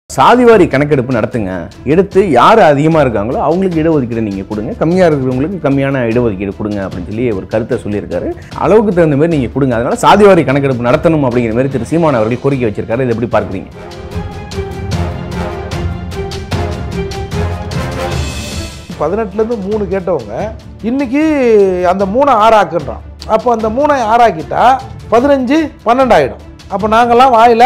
சாதிவாரி கணக்கெடுப்பு நடத்துங்க எடுத்து யார் அதிகமாக இருக்காங்களோ அவங்களுக்கு இடஒதுக்கீடு நீங்கள் கொடுங்க கம்மியாக இருக்கிறவங்களுக்கு கம்மியான இடஒதுக்கீடு கொடுங்க அப்படின்னு சொல்லி ஒரு கருத்தை சொல்லியிருக்காரு அளவுக்கு தகுந்த மாதிரி நீங்கள் கொடுங்க அதனால சாதிவாரி கணக்கெடுப்பு நடத்தணும் அப்படிங்கிற மாதிரி திரு சீமான் அவர்கள் கோரிக்கை வச்சிருக்காரு இதை எப்படி பார்க்குறீங்க பதினெட்டுலேருந்து மூணு கேட்டவங்க இன்னைக்கு அந்த மூணை ஆறாக்குன்றான் அப்போ அந்த மூணை ஆறாக்கிட்டா பதினஞ்சு பன்னெண்டு ஆயிடும் அப்போ நாங்கள்லாம் வாயில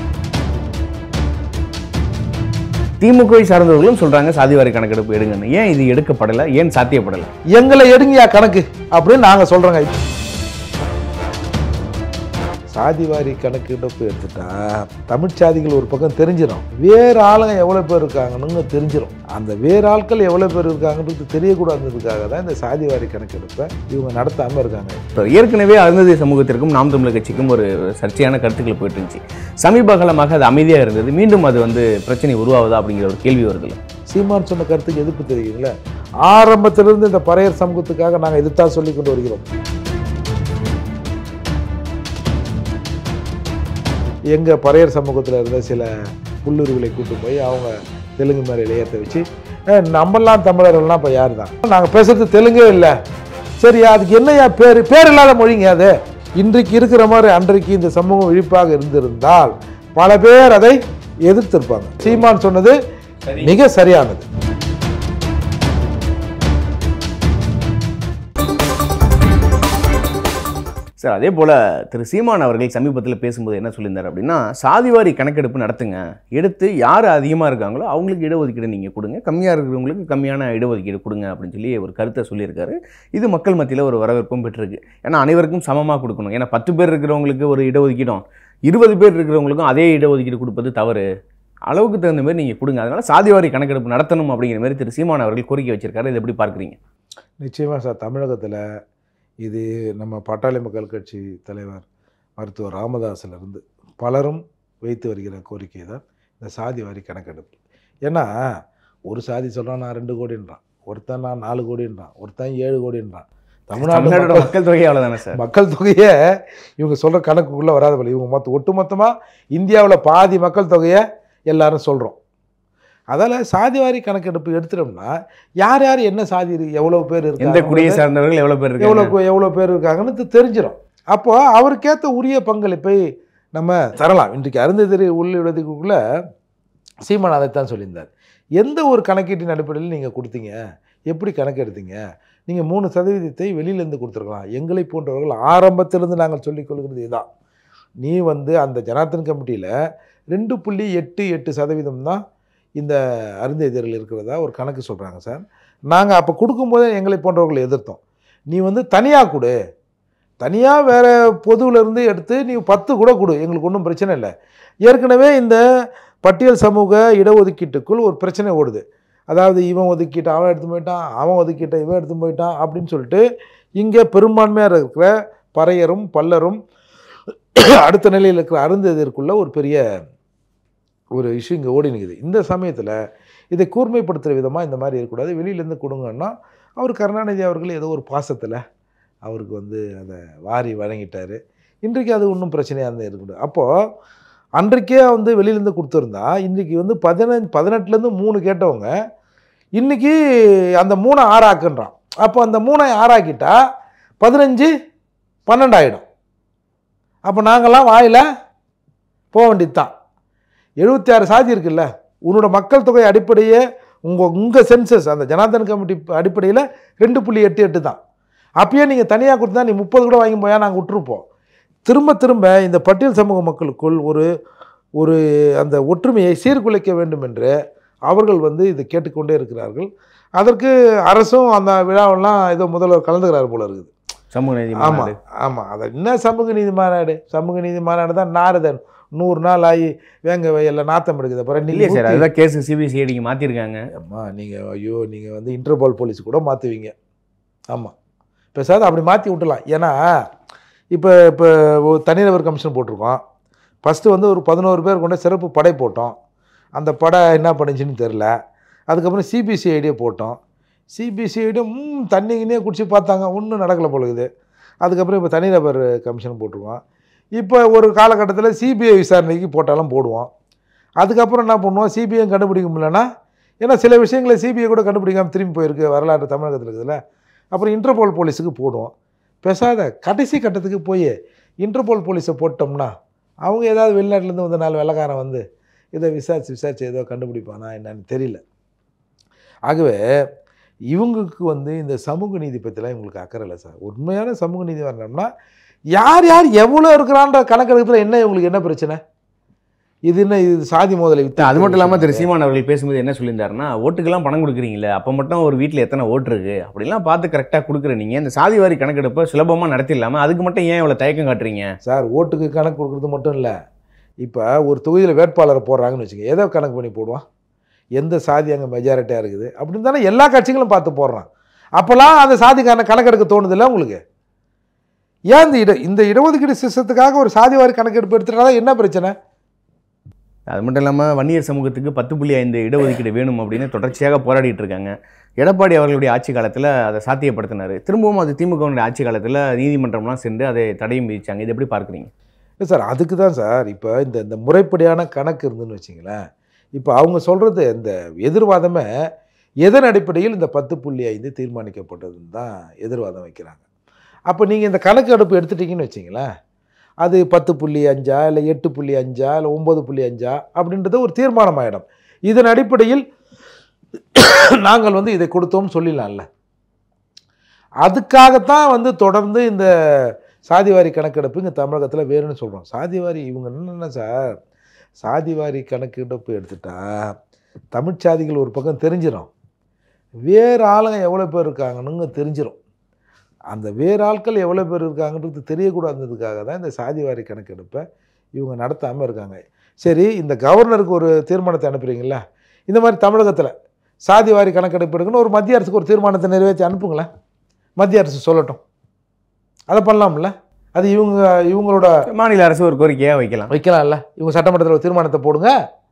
திமுகவை சார்ந்தவர்களும் சொல்றாங்க சாதிவாரி கணக்கெடுப்பு எடுங்கன்னு ஏன் இது எடுக்கப்படலை ஏன் சாத்தியப்படலை எங்களை எடுங்கயா கணக்கு அப்படின்னு நாங்கள் சொல்கிறோங்க சாதிவாரி கணக்கெடுப்பு எடுத்துட்டா தமிழ் சாதிகள் ஒரு பக்கம் தெரிஞ்சிடும் வேறு ஆளுங்க எவ்வளோ பேர் இருக்காங்கன்னு தெரிஞ்சிடும் அந்த வேறு ஆட்கள் எவ்வளோ பேர் இருக்காங்கன்றது தெரியக்கூடாதுன்றதுக்காக தான் இந்த சாதிவாரி கணக்கெடுப்பை இவங்க நடத்தாமல் இருக்காங்க இப்போ ஏற்கனவே அருந்ததி சமூகத்திற்கும் நாம் தமிழர் கட்சிக்கும் ஒரு சர்ச்சையான கருத்துக்கள் போயிட்டு இருந்துச்சு சமீப காலமாக அது அமைதியாக இருந்தது மீண்டும் அது வந்து பிரச்சனை உருவாகுதா அப்படிங்கிற ஒரு கேள்வி வருதுல்ல சீமான் சொன்ன கருத்துக்கு எதிர்ப்பு தெரியுங்களா ஆரம்பத்திலிருந்து இந்த பறையர் சமூகத்துக்காக நாங்கள் இதைத்தான் சொல்லி கொண்டு வருகிறோம் எங்கள் பறையர் சமூகத்தில் இருந்த சில புல்லுருவிலை கூட்டு போய் அவங்க தெலுங்கு மேலே ஏற்ற வச்சு "ஏய், நம்மெல்லாம் தமிழர்கள்லாம் இப்போ யார் தான் நாங்கள் பேசுறது தெலுங்கே இல்லை சரி அதுக்கு என்னையா பேர் பேர் இல்லாத மொழிங்க அது இன்றைக்கு இருக்கிற மாதிரி அன்றைக்கு இந்த சமூகம் விழிப்பாக இருந்திருந்தால் பல பேர் அதை எதிர்த்திருப்பாங்க சீமான் சொன்னது மிக சரியானது சார் அதே போல் திரு சீமான் அவர்கள் சமீபத்தில் பேசும்போது என்ன சொல்லியிருந்தார் அப்படின்னா சாதிவாரி கணக்கெடுப்பு நடத்துங்க எடுத்து யார் அதிகமாக இருக்காங்களோ அவங்களுக்கு இடஒதுக்கீடு நீங்கள் கொடுங்க கம்மியாக இருக்கிறவங்களுக்கு கம்மியான இடஒதுக்கீடு கொடுங்க அப்படின்னு சொல்லி ஒரு கருத்தை சொல்லியிருக்காரு இது மக்கள் மத்தியில் ஒரு வரவேற்பும் பெற்றிருக்கு ஏன்னா அனைவருக்கும் சமமாக கொடுக்கணும் ஏன்னா பத்து பேர் இருக்கிறவங்களுக்கு ஒரு இடஒதுக்கீடும் இருபது பேர் இருக்கிறவங்களுக்கும் அதே இடஒதுக்கீடு கொடுப்பது தவறு அளவுக்கு தகுந்த மாதிரி நீங்கள் கொடுங்க அதனால சாதிவாரி கணக்கெடுப்பு நடத்தணும் அப்படிங்கிற மாதிரி திரு சீமான் அவர்கள் கோரிக்கை வச்சிருக்காரு இதை எப்படி பார்க்குறீங்க நிச்சயமாக சார் தமிழகத்தில் இது நம்ம பாட்டாளி மக்கள் கட்சி தலைவர் மருத்துவர் ராமதாஸிலிருந்து பலரும் வைத்து வருகிற கோரிக்கை தான் இந்த சாதி வாரி கணக்கெடுப்பு ஏன்னா ஒரு சாதி சொல்கிறான் நான் ரெண்டு கோடின்றான் ஒருத்தன் நான் நாலு கோடின்றான் ஒருத்தன் ஏழு கோடின்றான் தமிழ்நாடு தமிழ்நாட்டோட மக்கள் மக்கள் தொகை அவ்வளோதானே சார் மக்கள் தொகையை இவங்க சொல்கிற கணக்குக்குள்ளே வராத போல இவங்க மொத்த ஒட்டுமொத்தமாக இந்தியாவில் பாதி மக்கள் தொகையை எல்லாரும் சொல்கிறோம் அதால் சாதிவாரி கணக்கெடுப்பு எடுத்துட்டோம்னா யார் யார் என்ன சாதி இருக்கு எவ்வளோ பேர் எந்த இருக்காங்க குடியை சார்ந்தவர்கள் எவ்வளோ பேர் இருக்காங்க எவ்வளோ எவ்வளோ பேர் இருக்காங்கன்னு தெ- தெரிஞ்சிடும் அப்போ அவருக்கேற்ற உரிய பங்களிப்பை நம்ம தரலாம் இன்றைக்கு அருந்ததிரி உள்ளிடத்துக்குள்ளே சீமான் அதைத்தான் சொல்லியிருந்தார் எந்த ஒரு கணக்கீட்டின் அடிப்படையில் நீங்கள் கொடுத்தீங்க எப்படி கணக்கெடுத்தீங்க நீங்கள் மூணு சதவீதத்தை வெளியிலேருந்து கொடுத்துருக்கலாம் எங்களை போன்றவர்கள் ஆரம்பத்திலிருந்து நாங்கள் சொல்லிக் கொள்கிறது இதுதான் நீ வந்து அந்த ஜனார்த்தன் கமிட்டியில் ரெண்டு புள்ளி எட்டு எட்டு சதவீதம் தான் இந்த அருந்ததியர்கள் இருக்கிறதா ஒரு கணக்கு சொல்கிறாங்க சார் நாங்கள் அப்போ கொடுக்கும்போதே எங்களை போன்றவர்கள் எதிர்த்தோம் நீ வந்து தனியாக கொடு தனியாக வேறு பொதுவுல இருந்து எடுத்து நீ பத்து கூட கொடு எங்களுக்கு ஒன்றும் பிரச்சனை இல்லை ஏற்கனவே இந்த பட்டியல் சமூக இடஒதுக்கீட்டுக்குள் ஒரு பிரச்சனை ஓடுது அதாவது இவன் ஒதுக்கிட்டு அவன் எடுத்து போயிட்டான் அவன் ஒதுக்கிட்ட இவன் எடுத்து போயிட்டான் அப்படின்னு சொல்லிட்டு இங்கே பெரும்பான்மையாக இருக்கிற பறையரும் பல்லரும் அடுத்த நிலையில் இருக்கிற அருந்ததிற்குள்ள ஒரு பெரிய ஒரு இஷ்யூ இங்கே ஓடி நிற்குது இந்த சமயத்தில் இதை கூர்மைப்படுத்துகிற விதமாக இந்த மாதிரி இருக்கக்கூடாது வெளியிலேருந்து கொடுங்கன்னா அவர் கருணாநிதி அவர்கள் ஏதோ ஒரு பாசத்தில் அவருக்கு வந்து அதை வாரி வழங்கிட்டார் இன்றைக்கு அது ஒன்றும் பிரச்சனையாக இருந்தால் இருக்கக்கூடாது அப்போது அன்றைக்கே வந்து வெளியிலேருந்து கொடுத்துருந்தா இன்றைக்கி வந்து பதினஞ்சு பதினெட்டுலேருந்து மூணு கேட்டவங்க இன்றைக்கி அந்த மூணை ஆறாக்குன்றான் அப்போ அந்த மூணை ஆறாக்கிட்டா பதினஞ்சு பன்னெண்டு ஆகிடும் அப்போ நாங்கள்லாம் வாயில் போக வேண்டியது தான் எழுபத்தி ஆறு சாதி இருக்குல்ல உன்னோட மக்கள் தொகை அடிப்படையே உங்கள் உங்கள் சென்சஸ் அந்த ஜனார்தன் கமிட்டி அடிப்படையில் ரெண்டு புள்ளி எட்டு எட்டு தான் அப்பயே நீங்கள் தனியாக கொடுத்தா நீ முப்பது கூட வாங்கி போயா நாங்கள் விட்டுருப்போம் திரும்ப திரும்ப இந்த பட்டியல் சமூக மக்களுக்குள் ஒரு ஒரு அந்த ஒற்றுமையை சீர்குலைக்க வேண்டும் என்று அவர்கள் வந்து இதை கேட்டுக்கொண்டே இருக்கிறார்கள் அதற்கு அரசும் அந்த விழாவெல்லாம் ஏதோ முதல்வர் கலந்துக்கிறார் போல இருக்குது சமூக நீதி ஆமாம் மாநாடு. ஆமாம் அது என்ன சமூக நீதி மாநாடு சமூக நீதி மாநாடு தான் நாரதன் நூறு நாள் ஆகி வேங்க வயலில் நாத்தம் எடுக்குது அப்புறம் இல்லையே சார் நீங்கள் அதுதான் கேஸ் சிபிசிஐடிக்கு மாற்றிருக்காங்க அம்மா நீங்கள் ஐயோ நீங்கள் வந்து இன்டர்பால் போலீஸ் கூட மாற்றுவீங்க ஆமாம் பேசாத அப்படி மாற்றி விட்டுலாம் ஏன்னா இப்போ இப்போ ஒரு தனிநபர் கமிஷன் போட்டிருக்கோம் ஃபஸ்ட்டு வந்து ஒரு பதினோரு பேர் கொண்ட சிறப்பு படை போட்டோம் அந்த படை என்ன பண்ணுச்சுன்னு தெரில அதுக்கப்புறம் சிபிசிஐடியை போட்டோம் சிபிசிஐடியும் ம் தண்ணிக்கினே குடிச்சு பார்த்தாங்க ஒன்றும் நடக்கலை பொழுது அதுக்கப்புறம் இப்போ தனிநபர் கமிஷன் போட்டிருக்கோம் இப்போ ஒரு காலகட்டத்தில் சிபிஐ விசாரணைக்கு போட்டாலும் போடுவோம் அதுக்கப்புறம் என்ன பண்ணுவோம் சிபிஐ கண்டுபிடிக்க முடியலன்னா ஏன்னா சில விஷயங்களை சிபிஐ கூட கண்டுபிடிக்காமல் திரும்பி போயிருக்கு வரலாறு தமிழகத்தில் இருக்குதுல்ல அப்புறம் இன்டர்போல் போலீஸுக்கு போடுவோம் பேசாத கடைசி கட்டத்துக்கு போய் இன்டர்போல் போலீஸை போட்டோம்னா அவங்க ஏதாவது வெளிநாட்டிலேருந்து வந்த நாலு வெள்ளக்காரன் வந்து இதை விசாரித்து விசாரித்து ஏதோ கண்டுபிடிப்பானா என்னன்னு தெரியல ஆகவே இவங்களுக்கு வந்து இந்த சமூக நீதி பற்றிலாம் இவங்களுக்கு அக்கறை இல்லை சார் உண்மையான சமூக நீதி வரணும்னா யார் யார் எவ்வளோ இருக்கிறான்ற கணக்கெடுக்கிறதுல என்ன இவங்களுக்கு என்ன பிரச்சனை இது என்ன இது சாதி மோதலை வித்து அது மட்டும் இல்லாமல் திரு சீமான் அவர்கள் பேசும்போது என்ன சொல்லியிருந்தாருன்னா ஓட்டுக்கெல்லாம் பணம் கொடுக்குறீங்களே அப்போ மட்டும் ஒரு வீட்டில் எத்தனை ஓட்டு இருக்கு அப்படிலாம் பார்த்து கரெக்டாக கொடுக்குற நீங்கள் இந்த சாதி வாரி கணக்கெடுப்பை சுலபமாக நடத்திடலாமா அதுக்கு மட்டும் ஏன் இவ்வளோ தயக்கம் காட்டுறீங்க சார் ஓட்டுக்கு கணக்கு கொடுக்குறது மட்டும் இல்லை இப்போ ஒரு தொகுதியில் வேட்பாளரை போடுறாங்கன்னு வச்சுக்கோங்க எதை கணக்கு பண்ணி போடுவான் எந்த சாதி அங்கே மெஜாரிட்டியாக இருக்குது அப்படின்னு தானே எல்லா கட்சிகளும் பார்த்து போடுறான் அப்போல்லாம் அந்த சாதிக்கான கணக்கெடுக்க தோணுதில்ல உங்களுக்கு ஏன் இந்த இட இந்த இடஒதுக்கீடு சிஸ்டத்துக்காக ஒரு சாதி வாரி கணக்கெடுப்பு எடுத்துட்டா என்ன பிரச்சனை அது மட்டும் இல்லாமல் வன்னியர் சமூகத்துக்கு பத்து புள்ளி ஐந்து இடஒதுக்கீடு வேணும் அப்படின்னு தொடர்ச்சியாக போராடிட்டு இருக்காங்க எடப்பாடி அவர்களுடைய ஆட்சி காலத்தில் அதை சாத்தியப்படுத்தினார் திரும்பவும் அது திமுகவினுடைய ஆட்சி காலத்தில் நீதிமன்றம்லாம் சென்று அதை தடையும் விதிச்சாங்க இது எப்படி பார்க்குறீங்க இல்லை சார் அதுக்கு தான் சார் இப்போ இந்த இந்த முறைப்படியான கணக்கு இருந்துன்னு வச்சிங்களேன் இப்போ அவங்க சொல்கிறது இந்த எதிர்வாதமே எதன் அடிப்படையில் இந்த பத்து புள்ளி ஐந்து தீர்மானிக்கப்பட்டதுன்னு தான் எதிர்வாதம் வைக்கிறாங்க அப்போ நீங்கள் இந்த கணக்கு எடுப்பு எடுத்துட்டீங்கன்னு வச்சிங்களேன் அது பத்து புள்ளி அஞ்சா இல்லை எட்டு புள்ளி அஞ்சா இல்லை ஒம்பது புள்ளி அஞ்சா அப்படின்றது ஒரு தீர்மானம் ஆகிடும் இதன் அடிப்படையில் நாங்கள் வந்து இதை கொடுத்தோம்னு சொல்லிடலாம்ல அதுக்காகத்தான் வந்து தொடர்ந்து இந்த சாதிவாரி கணக்கெடுப்பு இங்கே தமிழகத்தில் வேணும்னு சொல்கிறோம் சாதிவாரி இவங்க என்னென்ன சார் சாதிவாரி கணக்கெடுப்பு எடுத்துட்டா தமிழ்ச்சாதிகள் ஒரு பக்கம் தெரிஞ்சிடும் வேறு ஆளுங்க எவ்வளோ பேர் இருக்காங்கன்னு தெரிஞ்சிடும் அந்த வேறு ஆட்கள் எவ்வளோ பேர் இருக்காங்கன்றது தெரியக்கூடாததுக்காக தான் இந்த சாதிவாரி கணக்கெடுப்பை இவங்க நடத்தாமல் இருக்காங்க சரி இந்த கவர்னருக்கு ஒரு தீர்மானத்தை அனுப்புறீங்களா இந்த மாதிரி தமிழகத்தில் சாதிவாரி கணக்கெடுப்பு எடுக்கணும் ஒரு மத்திய அரசுக்கு ஒரு தீர்மானத்தை நிறைவேற்றி அனுப்புங்களேன் மத்திய அரசு சொல்லட்டும் அதை பண்ணலாம்ல அது இவங்க இவங்களோட மாநில அரசு ஒரு கோரிக்கையாக வைக்கலாம் வைக்கலாம்ல இவங்க சட்டமன்றத்தில் ஒரு தீர்மானத்தை போடுங்க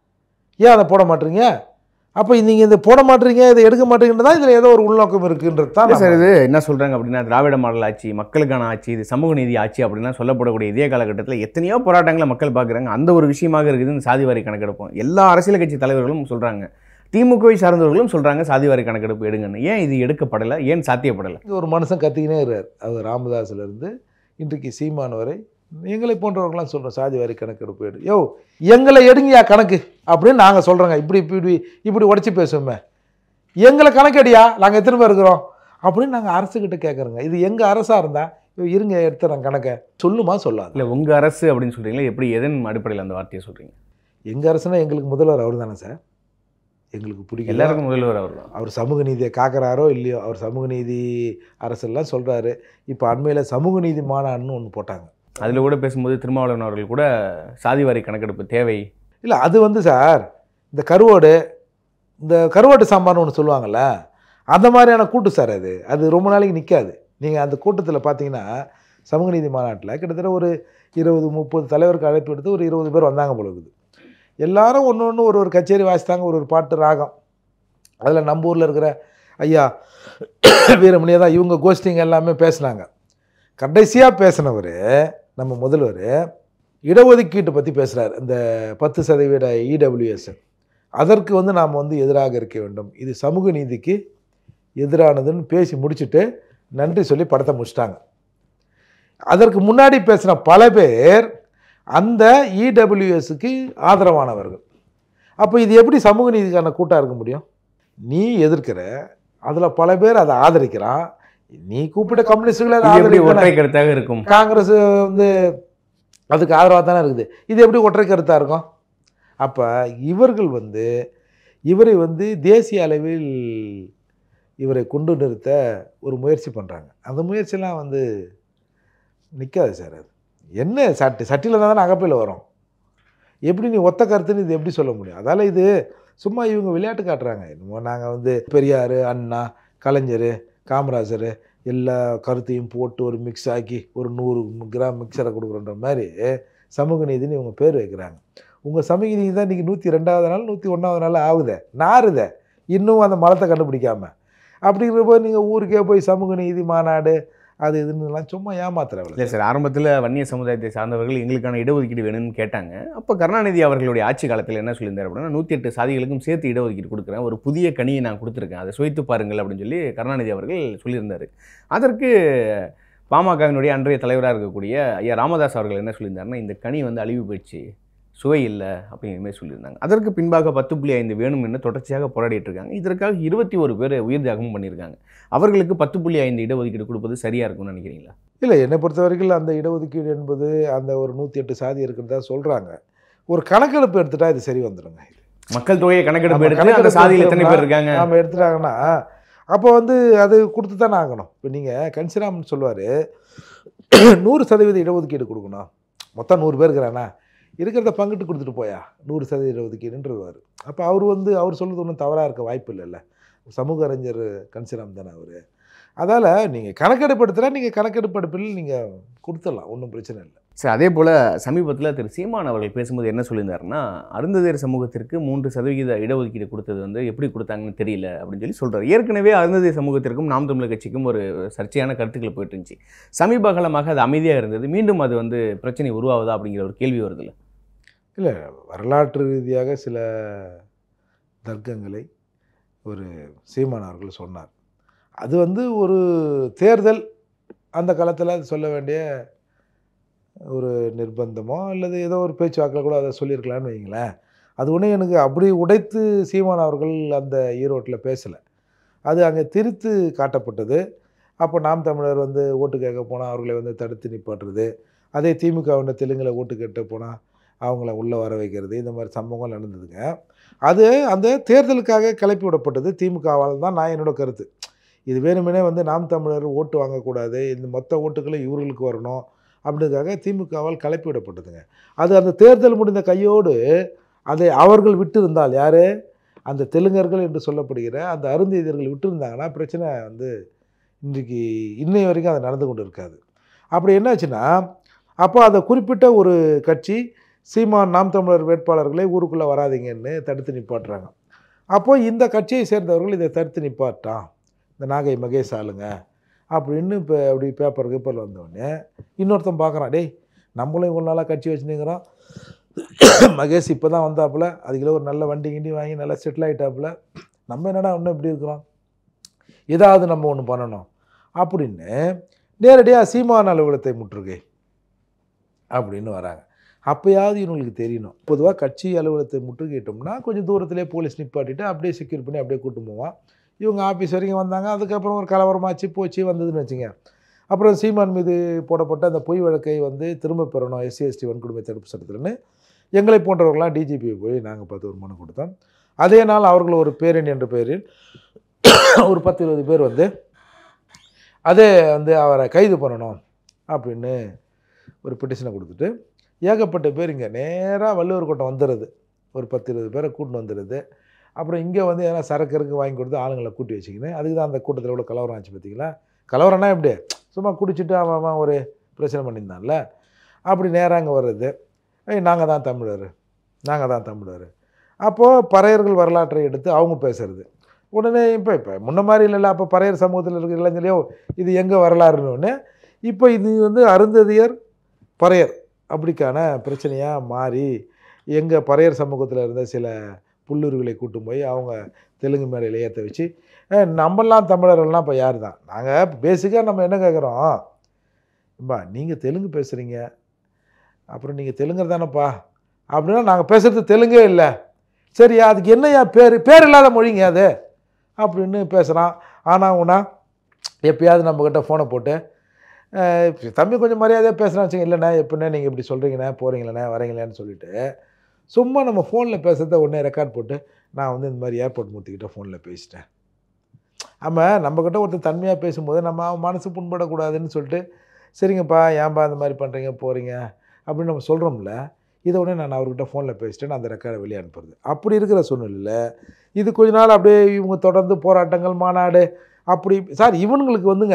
ஏன் அதை போட மாட்டீங்க அப்போ நீங்கள் இதை போட மாட்டீங்க இதை எடுக்க மாட்டீங்கன்னு தான் இதில் ஏதோ ஒரு உள்நோக்கம் இருக்குன்றது தான் இல்ல சார் நம்ம- இது என்ன சொல்றாங்க அப்படின்னா திராவிட மாடல் ஆட்சி மக்களுக்கான ஆட்சி இது சமூக நீதி ஆட்சி அப்படின்னா சொல்லப்படக்கூடிய இதே காலகட்டத்தில் எத்தனையோ போராட்டங்களை மக்கள் பார்க்குறாங்க அந்த ஒரு விஷயமாக இருக்குது இந்த சாதிவாரி கணக்கெடுப்போம் எல்லா அரசியல் கட்சி தலைவர்களும் சொல்றாங்க திமுகவை சார்ந்தவர்களும் சொல்றாங்க சாதிவாரி கணக்கெடுப்பு எடுங்கன்னு ஏன் இது எடுக்கப்படலை ஏன் சாத்தியப்படலை இங்க ஒரு மனுஷன் கத்திக்கினே இருக்கார் அவர் ராமதாஸ்லேருந்து இன்றைக்கு சீமான் வரை எங்களை போன்றவர்கள்லாம் சொல்கிறோம் சாதி வாரி கணக்கெடுப்பு எடு யோ எங்களை எடுங்கயா கணக்கு அப்படின்னு நாங்கள் சொல்கிறோங்க இப்படி இப்படி இப்படி உடச்சி பேசுவோமே எங்களை கணக்கெடியா நாங்கள் எத்தனை பேர் இருக்கிறோம் அப்படின்னு நாங்கள் அரசுக்கிட்ட கேட்குறோங்க இது எங்கள் அரசாக இருந்தால் இருங்க எடுத்துறேன் கணக்கை சொல்லுமா சொல்லாது இல்லை உங்க அரசு அப்படின்னு சொல்றீங்களா எப்படி எதன் அடிப்படையில் அந்த வார்த்தையை சொல்றீங்க எங்கள் அரசுனா எங்களுக்கு முதல்வர் அவர் தானே சார் எங்களுக்கு பிடிக்கல எல்லாருக்கும் முதல்வர் அவர் தான் அவர் சமூக நீதியை காக்கிறாரோ இல்லையோ அவர் சமூக நீதி அரசெல்லாம் சொல்கிறாரு இப்போ அண்மையில் சமூக நீதி மாநாடுன்னு ஒன்று போட்டாங்க அதில் கூட பேசும்போது திருமாவளவன் அவர்கள் கூட சாதிவாரி கணக்கெடுப்பு தேவை இல்லை அது வந்து சார் இந்த கருவாடு இந்த கருவாட்டு சாம்பார்னு ஒன்று சொல்லுவாங்கல்ல அந்த மாதிரியான கூட்டு சார் அது அது ரொம்ப நாளைக்கு நிற்காது நீங்கள் அந்த கூட்டத்தில் பார்த்தீங்கன்னா சமூக நீதி மாநாட்டில் கிட்டத்தட்ட ஒரு இருபது முப்பது தலைவருக்கு அழைப்பு எடுத்து ஒரு இருபது பேர் வந்தாங்க போல இருக்குது எல்லாரும் ஒன்று ஒன்று ஒரு ஒரு கச்சேரி வாசித்தாங்க ஒரு ஒரு பாட்டு ராகம் அதில் நம்ம ஊரில் இருக்கிற ஐயா வீரமணியை தான் இவங்க கோஷ்டிங்க எல்லாமே பேசுனாங்க கடைசியாக பேசினவர் நம்ம முதல்வர் இடஒதுக்கீட்டை பற்றி பேசுகிறார் இந்த பத்து சதவீத இடபிள்யூஎஸ் அதற்கு வந்து நாம் வந்து எதிராக இருக்க வேண்டும் இது சமூக நீதிக்கு எதிரானதுன்னு பேசி முடிச்சுட்டு நன்றி சொல்லி படத்தை முடிச்சிட்டாங்க அதற்கு முன்னாடி பேசின பல பேர் அந்த இடபிள்யூஎஸ்க்கு ஆதரவானவர்கள் அப்போ இது எப்படி சமூக நீதிக்கான கூட்டாக இருக்க முடியும் நீ எதிர்க்கிற அதில் பல பேர் அதை ஆதரிக்கிறான் நீ கூப்பிட்ட கம்யூனிஸ்டுகளை அதை இது எப்படி ஆதரிக்கணும். ஒற்றை கருத்தாக இருக்கும் காங்கிரஸ் வந்து அதுக்கு ஆதரவாக தானே இருக்குது இது எப்படி ஒற்றை கருத்தாக இருக்கும் அப்போ இவர்கள் வந்து இவரை வந்து தேசிய அளவில் இவரை கொண்டு நிறுத்த ஒரு முயற்சி பண்ணுறாங்க அந்த முயற்சியெல்லாம் வந்து நிற்காது சார் அது என்ன சட்டி சட்டியில் தானே அகப்பையில் வரும் எப்படி நீ ஒத்த கருத்துன்னு இது எப்படி சொல்ல முடியும் அதால் இது சும்மா இவங்க விளையாட்டு காட்டுறாங்க என்னமோ நாங்கள் வந்து பெரியார் அண்ணா கலைஞர் காமராஜர் எல்லா கருத்தையும் போட்டு ஒரு மிக்ஸ் ஆக்கி ஒரு நூறு கிராம் மிக்சரை கொடுக்குறன்ற மாதிரி சமூக நீதினு இவங்க பேர் வைக்கிறாங்க உங்கள் சமூக நீதி தான் இன்றைக்கி நூற்றி ரெண்டாவது நாள் நூற்றி ஒன்றாவது நாள் ஆகுதே நாறுதே இன்னும் அந்த மலத்தை கண்டுபிடிக்காம அப்படிங்கிறப்போ நீங்கள் ஊருக்கே போய் சமூக நீதி மாநாடு அது இதுன்னுலாம் சும்மா ஏமாத்துற இல்லை சார் ஆரம்பத்தில் வன்னிய சமுதாயத்தை சார்ந்தவர்கள் எங்களுக்கான இடஒதுக்கீடு வேணும்னு கேட்டாங்க அப்போ கருணாநிதி அவர்களுடைய ஆட்சி காலத்தில் என்ன சொல்லியிருந்தார் அப்படின்னா நூற்றி எட்டு சாதிகளுக்கும் சேர்த்து இடஒதுக்கீடு கொடுக்குறேன் ஒரு புதிய கனியை நான் கொடுத்துருக்கேன் அதை சுவைத்து பாருங்கள் அப்படின்னு சொல்லி கருணாநிதி அவர்கள் சொல்லியிருந்தார் அதற்கு பாமகவினுடைய அன்றைய தலைவராக இருக்கக்கூடிய ஐயா ராமதாஸ் அவர்கள் என்ன சொல்லியிருந்தாருன்னா இந்த கனி வந்து அழிவு போயிடுச்சு சுவை இல்லை அப்படிங்கிற மாதிரி சொல்லியிருந்தாங்க அதற்கு பின்பாக பத்து புள்ளி ஐந்து வேணும் என்று தொடர்ச்சியாக போராடிட்டு இருக்காங்க இதற்காக இருபத்தி ஒரு பேர் உயிர் தியாகமும் பண்ணியிருக்காங்க அவர்களுக்கு பத்து புள்ளி ஐந்து இடஒதுக்கீடு கொடுப்பது சரியாக இருக்கும்னு நினைக்கிறீங்களா இல்லை என்னை பொறுத்த வரைக்கும் அந்த இடஒதுக்கீடு என்பது அந்த ஒரு நூற்றி எட்டு சாதி இருக்கிறதா சொல்கிறாங்க ஒரு கணக்கெடுப்பு எடுத்துட்டா இது சரி வந்துடுங்க இது மக்கள் தொகையை கணக்கெடுப்பு ஆமா, எடுத்து அந்த கணக்கெடுப்பு சாதியில் எத்தனை பேர் எடுத்தோம்னா, இருக்காங்க நாம் எடுத்துட்டாங்கன்னா அப்போ வந்து அது கொடுத்து தானே ஆகணும் இப்போ நீங்கள் கன்சிராமன் சொல்லுவார் நூறு சதவீத இடஒதுக்கீடு கொடுக்கணும் மொத்தம் நூறு பேர் இருக்கிறானா இருக்கிறத பங்கிட்டு கொடுத்துட்டு போயா நூறு சதவீத இடஒதுக்கீடுன்றவார் அப்போ அவர் வந்து அவர் சொல்கிறது ஒன்றும் தவறாக இருக்க வாய்ப்பு இல்லைல்ல சமூக அறிஞர் கன்சிராம் தானே அவர் அதால் நீங்கள் கணக்கெடுப்பு எடுத்துட்டா நீங்கள் கணக்கெடுப்பு எடுப்பில் நீங்கள் கொடுத்துடலாம் ஒன்றும் பிரச்சனை இல்லை சரி அதே போல் சமீபத்தில் திரு சீமான் அவர்கள் பேசும்போது என்ன சொல்லியிருந்தாருன்னா அருந்ததியர் சமூகத்திற்கு மூன்று சதவிகித இடஒதுக்கீடு கொடுத்தது வந்து எப்படி கொடுத்தாங்கன்னு தெரியல அப்படின்னு சொல்லி சொல்கிறார் ஏற்கனவே அருந்ததியர் சமூகத்திற்கும் நாம் தமிழர் கட்சிக்கும் ஒரு சர்ச்சையான கருத்துக்கள் போயிட்டு இருந்துச்சு சமீப காலமாக அது அமைதியாக இருந்தது மீண்டும் அது வந்து பிரச்சனை உருவாகுதா அப்படிங்கிற ஒரு கேள்வி வருதுல்ல இல்லை வரலாற்று ரீதியாக சில தர்க்கங்களை ஒரு சீமான் அவர்கள் சொன்னார் அது வந்து ஒரு தேர்தல் அந்த காலத்தில் அது சொல்ல வேண்டிய ஒரு நிர்பந்தமோ அல்லது ஏதோ ஒரு பேச்சுவாக்கில் கூட அதை சொல்லியிருக்கலாம்னு வைங்களேன் அது ஒன்றும் எனக்கு அப்படி உடைத்து சீமான் அவர்கள் அந்த ஈரோட்டில் பேசலை அது அங்கே திரித்து காட்டப்பட்டது அப்போ நாம் தமிழர் வந்து ஓட்டு கேட்க போனால் அவர்களை வந்து தடுத்து நிப்பாட்டுறது அதே திமுகவினர் தெலுங்கில் ஓட்டு கேட்டு போனால் அவங்கள உள்ளே வர வைக்கிறது இந்த மாதிரி சம்பவங்கள் நடந்ததுங்க அது அந்த தேர்தலுக்காக கிளப்பி விடப்பட்டது திமுகவால் தான் நான் என்னோட கருத்து இது வேணுமெனே வந்து நாம் தமிழர் ஓட்டு வாங்கக்கூடாது இந்த மொத்த ஓட்டுகளும் இவர்களுக்கு வரணும் அப்படின்றதுக்காக திமுகவால் கிளப்பி விடப்பட்டதுங்க அது அந்த தேர்தல் முடிந்த கையோடு அதை அவர்கள் விட்டு இருந்தால் யார் அந்த தெலுங்கர்கள் என்று சொல்லப்படுகிற அந்த அருந்ததியர்கள் விட்டு இருந்தாங்கன்னா பிரச்சனை வந்து இன்றைக்கு இன்னை வரைக்கும் அது நடந்து கொண்டு இருக்காது அப்படி என்னாச்சுன்னா அப்போ அதை குறிப்பிட்ட ஒரு கட்சி சீமான் நாம் தமிழர் வேட்பாளர்களை ஊருக்குள்ளே வராதீங்கன்னு தடுத்து நிப்பாட்டுறாங்க அப்போ இந்த கட்சியை சேர்ந்தவர்கள் இதை தடுத்து நிப்பாட்டான் இந்த நாகை மகேஷ் ஆளுங்க அப்படின்னு இப்போ அப்படி பேப்பர் கீப்பரில் வந்தோடனே இன்னொருத்தன் பார்க்குறான் டேய் நம்மளும் இவ்வளோ நாளாக கட்சி வச்சுனுங்கிறோம் மகேஷ் இப்போ தான் வந்தாப்புல அதுக்குள்ள ஒரு நல்ல வண்டி கிண்டி வாங்கி நல்லா செட்டில் ஆகிட்டாப்புல நம்ம என்னடா இன்னும் இப்படி இருக்கிறோம் ஏதாவது நம்ம ஒன்று பண்ணணும் அப்படின்னு நேரடியாக சீமான் அலுவலகத்தை முற்றுகை அப்படின்னு வராங்க அப்போயாவது இவங்களுக்கு தெரியணும் பொதுவாக கட்சி அலுவலகத்தை முற்றுகையிட்டோம்னா கொஞ்சம் தூரத்திலே போலீஸ் நிப்பாட்டிட்டு அப்படியே செக்யூர் பண்ணி அப்படியே கூட்டு போவான் இவங்க ஆஃபீஸ் வரைக்கும் வந்தாங்க அதுக்கப்புறம் ஒரு கலவரமாச்சு போச்சு வந்ததுன்னு வச்சுங்க அப்புறம் சீமான் மீது போடப்பட்ட அந்த பொய் வழக்கை வந்து திரும்ப பெறணும் எஸ்சி எஸ்டி வன்கொடுமை தடுப்பு சட்டத்தில்னு எங்களை போன்றவர்களாம் டிஜிபி போய் நாங்கள் பார்த்து ஒரு மனு கொடுத்தோம் அதே நாள் அவர்கள் ஒரு பேரணி என்ற பெயரில் ஒரு பத்து இருபது பேர் வந்து அதே வந்து அவரை கைது பண்ணணும் அப்படின்னு ஒரு பெட்டிஷனை கொடுத்துட்டு ஏகப்பட்ட பேர் இங்கே நேராக வள்ளுவர் கோட்டம் வந்துடுது ஒரு பத்து இருபது பேரை கூட்டின்னு வந்துடுது அப்புறம் இங்கே வந்து எதனா சரக்கு இருக்கு வாங்கி கொடுத்து ஆளுங்களை கூட்டி வச்சுக்கின்னு அதுக்கு தான் அந்த கூட்டத்தில் எவ்வளோ கலவரம் ஆச்சு பார்த்தீங்களா கலவரம்னா எப்படி சும்மா குடிச்சிட்டு அவன் அவன் ஒரு பிரச்சனை பண்ணியிருந்தான்ல அப்படி நேராக அங்கே வர்றது ஏய் நாங்கள் தான் தமிழர் நாங்கள் தான் தமிழர் அப்போது பறையர்கள் வரலாற்றை எடுத்து அவங்க பேசுறது உடனே இப்போ இப்போ முன்ன மாதிரி இல்லைல்ல அப்போ பறையர் சமூகத்தில் இருக்கிற இளைஞரையோ இது எங்கே வரலாறுன்னு இப்போ இது வந்து அருந்ததியர் பறையர் அப்படிக்கான பிரச்சனையாக மாறி எங்கள் பறையர் சமூகத்தில் இருந்த சில புல்லுருகளை கூட்டும் போய் அவங்க தெலுங்கு மேடையில் ஏற்ற வச்சு "ஏய், நம்மெல்லாம் தமிழர்கள்லாம் இப்போ யார் தான் நாங்கள் பேசிக்காக நம்ம என்ன கேட்குறோம் பா நீங்கள் தெலுங்கு பேசுகிறீங்க அப்புறம் நீங்கள் தெலுங்கர் தானேப்பா அப்படின்னா நாங்கள் பேசுகிறது தெலுங்கே இல்லை சரியா அதுக்கு என்னையா பேர் பேர் இல்லாத மொழிங்க அது அப்படின்னு பேசுகிறான் ஆனால் உனா எப்பயாவது நம்மக்கிட்ட ஃபோனை போட்டு அஹ், தம்பி கொஞ்சம் மரியாதையாக பேசுகிறான் வச்சுங்க இல்லைண்ணே எப்படிண்ணே நீங்கள் இப்படி சொல்கிறீங்கண்ணே போகிறீங்களண்ணே வரீங்களேன்னு சொல்லிட்டு சும்மா நம்ம ஃபோனில் பேசுகிறத உடனே ரெக்கார்ட் போட்டு நான் வந்து இந்த மாதிரி ஏர்போர்ட் மூர்த்திக்கிட்ட ஃபோனில் பேசிட்டேன் ஆமாம் நம்மக்கிட்ட ஒருத்தர் தன்மையாக பேசும்போது நம்ம அவன் மனசு புண்படக்கூடாதுன்னு சொல்லிட்டு சரிங்கப்பா ஏன்பா இந்த மாதிரி பண்ணுறீங்க போகிறீங்க அப்படின்னு நம்ம சொல்கிறோம்ல இதை உடனே நான் அவர்கிட்ட ஃபோனில் பேசிட்டேன் அந்த ரெக்கார்டை வெளியே அனுப்புறது அப்படி இருக்கிற சூழ்நிலையில் இது கொஞ்ச நாள் அப்படியே இவங்க தொடர்ந்து போராட்டங்கள் மாநாடு அப்படி சார் இவனுங்களுக்கு வந்துங்க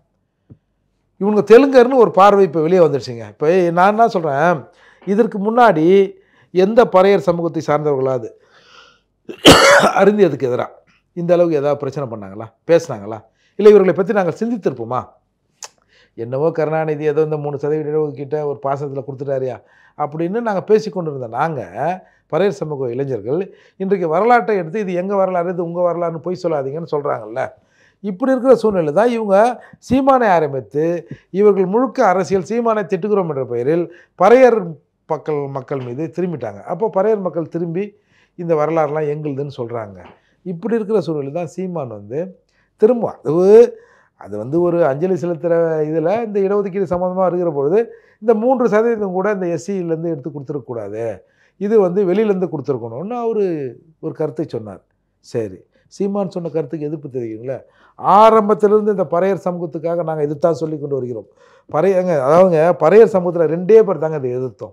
இவனுங்க தெலுங்கர்னு ஒரு பார்வை இப்போ வெளியே வந்துடுச்சுங்க இப்போ நான் என்ன சொல்கிறேன் இதற்கு முன்னாடி எந்த பறையர் சமூகத்தை சார்ந்தவர்களாவது அருந்தியதுக்கு எதிராக இந்த அளவுக்கு ஏதாவது பிரச்சனை பண்ணாங்களா பேசுனாங்களா இல்லை இவர்களை பற்றி நாங்கள் சிந்தித்திருப்போமா என்னவோ கருணாநிதி ஏதோ இந்த மூணு சதவீத இடஒதுக்கீட்டை ஒரு பாசத்தில் கொடுத்துட்டாரியா அப்படின்னு நாங்கள் பேசி கொண்டு இருந்த நாங்கள் பரையர் சமூக இளைஞர்கள் இன்றைக்கு வரலாற்றை எடுத்து இது எங்கள் வரலாறு இது உங்கள் வரலாறுன்னு பொய் சொல்லாதீங்கன்னு சொல்கிறாங்கல்ல இப்படி இருக்கிற சூழ்நிலை தான் இவங்க சீமானை ஆரம்பித்து இவர்கள் முழுக்க அரசியல் சீமானை திட்டுகிறோம் என்ற பெயரில் பறையர் மக்கள் மக்கள் மீது திரும்பிட்டாங்க அப்போ பறையர் மக்கள் திரும்பி இந்த வரலாறுலாம் எங்களுதுன்னு சொல்கிறாங்க இப்படி இருக்கிற சூழ்நிலை தான் சீமான் வந்து திரும்ப அது அது வந்து ஒரு அஞ்சலி செலுத்துகிற இதில் இந்த இடஒதுக்கீடு சம்மந்தமாக இருக்கிற பொழுது இந்த மூன்று சதவீதம் கூட இந்த எஸ்சியிலேருந்து எடுத்து கொடுத்துருக்கக்கூடாது இது வந்து வெளியிலேருந்து கொடுத்துருக்கணும்னு அவர் ஒரு கருத்தை சொன்னார் சரி சீமான் சொன்ன கருத்துக்கு எதிர்ப்பு தெரியுங்களே ஆரம்பத்திலிருந்து இந்த பறையர் சமூகத்துக்காக நாங்கள் எதிர்த்தான் சொல்லி கொண்டு வருகிறோம் பறையங்க அதாவதுங்க பறையர் சமூகத்தில் ரெண்டே பேர் தாங்க இதை எதிர்த்தோம்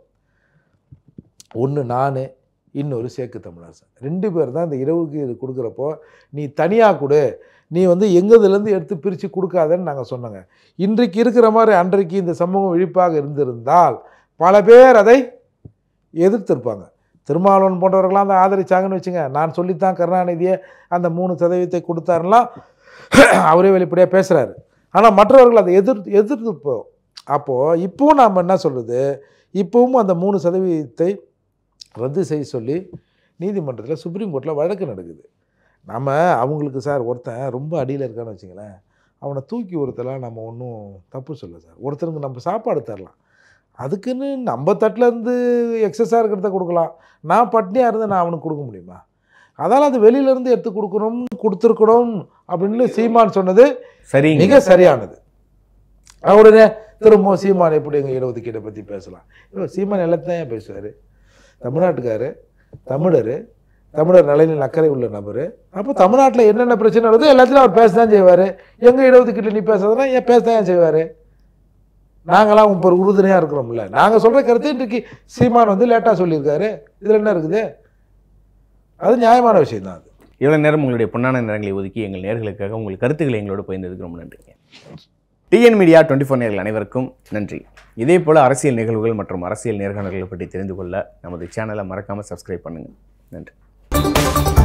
ஒன்று நான் இன்னொரு சேக்கு தமிழரசன் ரெண்டு பேர் தான் இந்த இரவுக்கு இது கொடுக்குறப்போ நீ தனியாக கொடு நீ வந்து எங்கதுலேருந்து எடுத்து பிரித்து கொடுக்காதன்னு நாங்கள் சொன்னோங்க இன்றைக்கு இருக்கிற மாதிரி அன்றைக்கு இந்த சமூகம் விழிப்பாக இருந்திருந்தால் பல பேர் அதை எதிர்த்திருப்பாங்க திருமாவளவன் போன்றவர்களாம் அதை ஆதரிச்சாங்கன்னு வச்சுங்க நான் சொல்லித்தான் கருணாநிதியை அந்த மூணு சதவீதத்தை கொடுத்தாருலாம் அவரே வெளிப்படையாக பேசுகிறாரு ஆனால் மற்றவர்கள் அதை எதிர் எதிர்த்து அப்போது இப்போவும் நாம் என்ன சொல்கிறது இப்போவும் அந்த மூணு சதவீதத்தை ரத்து செய்ய சொல்லி நீதிமன்றத்தில் சுப்ரீம் கோர்ட்டில் வழக்கு நடக்குது நம்ம அவங்களுக்கு சார் ஒருத்தன் ரொம்ப அடியில் இருக்கான்னு வச்சுங்களேன் அவனை தூக்கி ஒருத்தலாம் நம்ம ஒன்றும் தப்பு சொல்ல சார் ஒருத்தருக்கு நம்ம சாப்பாடு தரலாம் அதுக்குன்னு நம்ம தட்டில் இருந்து எக்ஸஸாக இருக்கிறத கொடுக்கலாம் நான் பட்னியாக இருந்து நான் அவனுக்கு கொடுக்க முடியுமா அதால் அது வெளியிலேருந்து எடுத்து கொடுக்கணும் கொடுத்துருக்கணும் அப்படின்னு சீமான் சொன்னது சரிங்க மிக சரியானது அஹ் உடனே திரும்ப சீமான் எப்படி எங்கள் இடஒதுக்கீடை பற்றி பேசலாம் ஐயோ, சீமான் எல்லாத்தையும் ஏன் பேசுவார் தமிழ்நாட்டுக்காரு தமிழர் தமிழர் நலனில் அக்கறை உள்ள நபர் அப்போ தமிழ்நாட்டில் என்னென்ன பிரச்சனை நடக்குதோ எல்லாத்தையும் அவர் பேச தான் செய்வார் எங்கள் இடஒதுக்கீட்டில் நீ பேசுறதுனா ஏன் பேச தான் ஏன் செய்வார் நாங்களாம் இப்போ ஒரு உறுதுணையாக இருக்கிறோம்ல நாங்கள் சொல்கிற கருத்து இன்றைக்கு சீமான் வந்து லேட்டாக சொல்லியிருக்காரு இதில் என்ன இருக்குது அது நியாயமான விஷயம் தான் அது இவ்வளோ நேரம் உங்களுடைய பொன்னான நேரங்களை ஒதுக்கி எங்கள் நேர்களுக்காக உங்கள் கருத்துக்களை எங்களோட பகிர்ந்ததுக்கு ரொம்ப நன்றிங்க டிஎன் மீடியா டுவெண்ட்டி ஃபோர் நேர்கள் அனைவருக்கும் நன்றி இதே போல் அரசியல் நிகழ்வுகள் மற்றும் அரசியல் நேர்காணல்களை பற்றி தெரிந்து கொள்ள நமது சேனலை மறக்காமல் சப்ஸ்கிரைப் பண்ணுங்கள் நன்றி